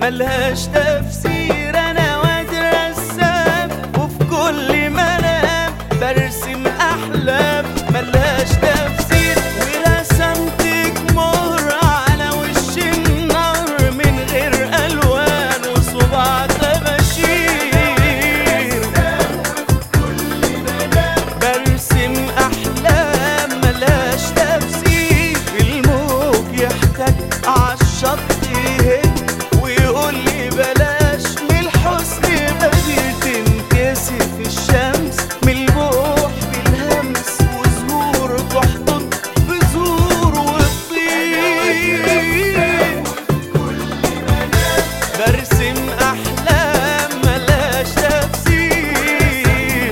ملهاش تفسير انا واد رسام وفي كل منام برسم احلام ملهاش تفسير ورسمتك مهر على وش النار من غير الوان وصباع تباشير برسم احلام ملهاش تفسير الموج يحتاج عالشط يهد ويقول لي بلاش من الحسن بديل تنكسف الشمس من البوح بالهمس وزهور تحضن بزهور وتطير برسم احلام ملهاش تفسير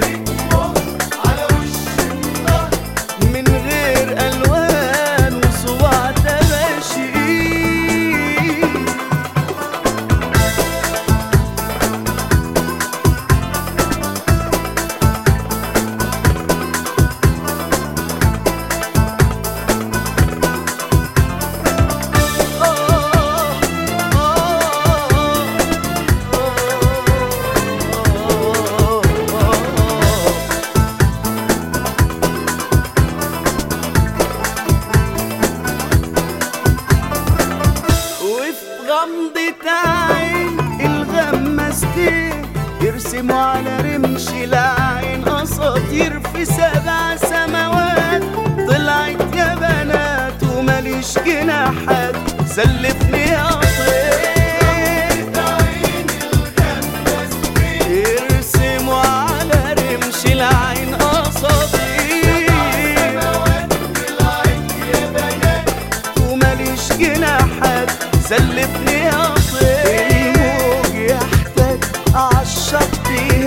من غير الوان وصباع تباشير وفي غمضة عين الغمستين يرسموا على رمش العين اساطير في سبع سماوات طلعت يا بنات وماليش جناحات سلفني يا طير يرسموا على رمش العين اساطير وماليش جناحات سلفني يا طير الموج يحتاج عالشط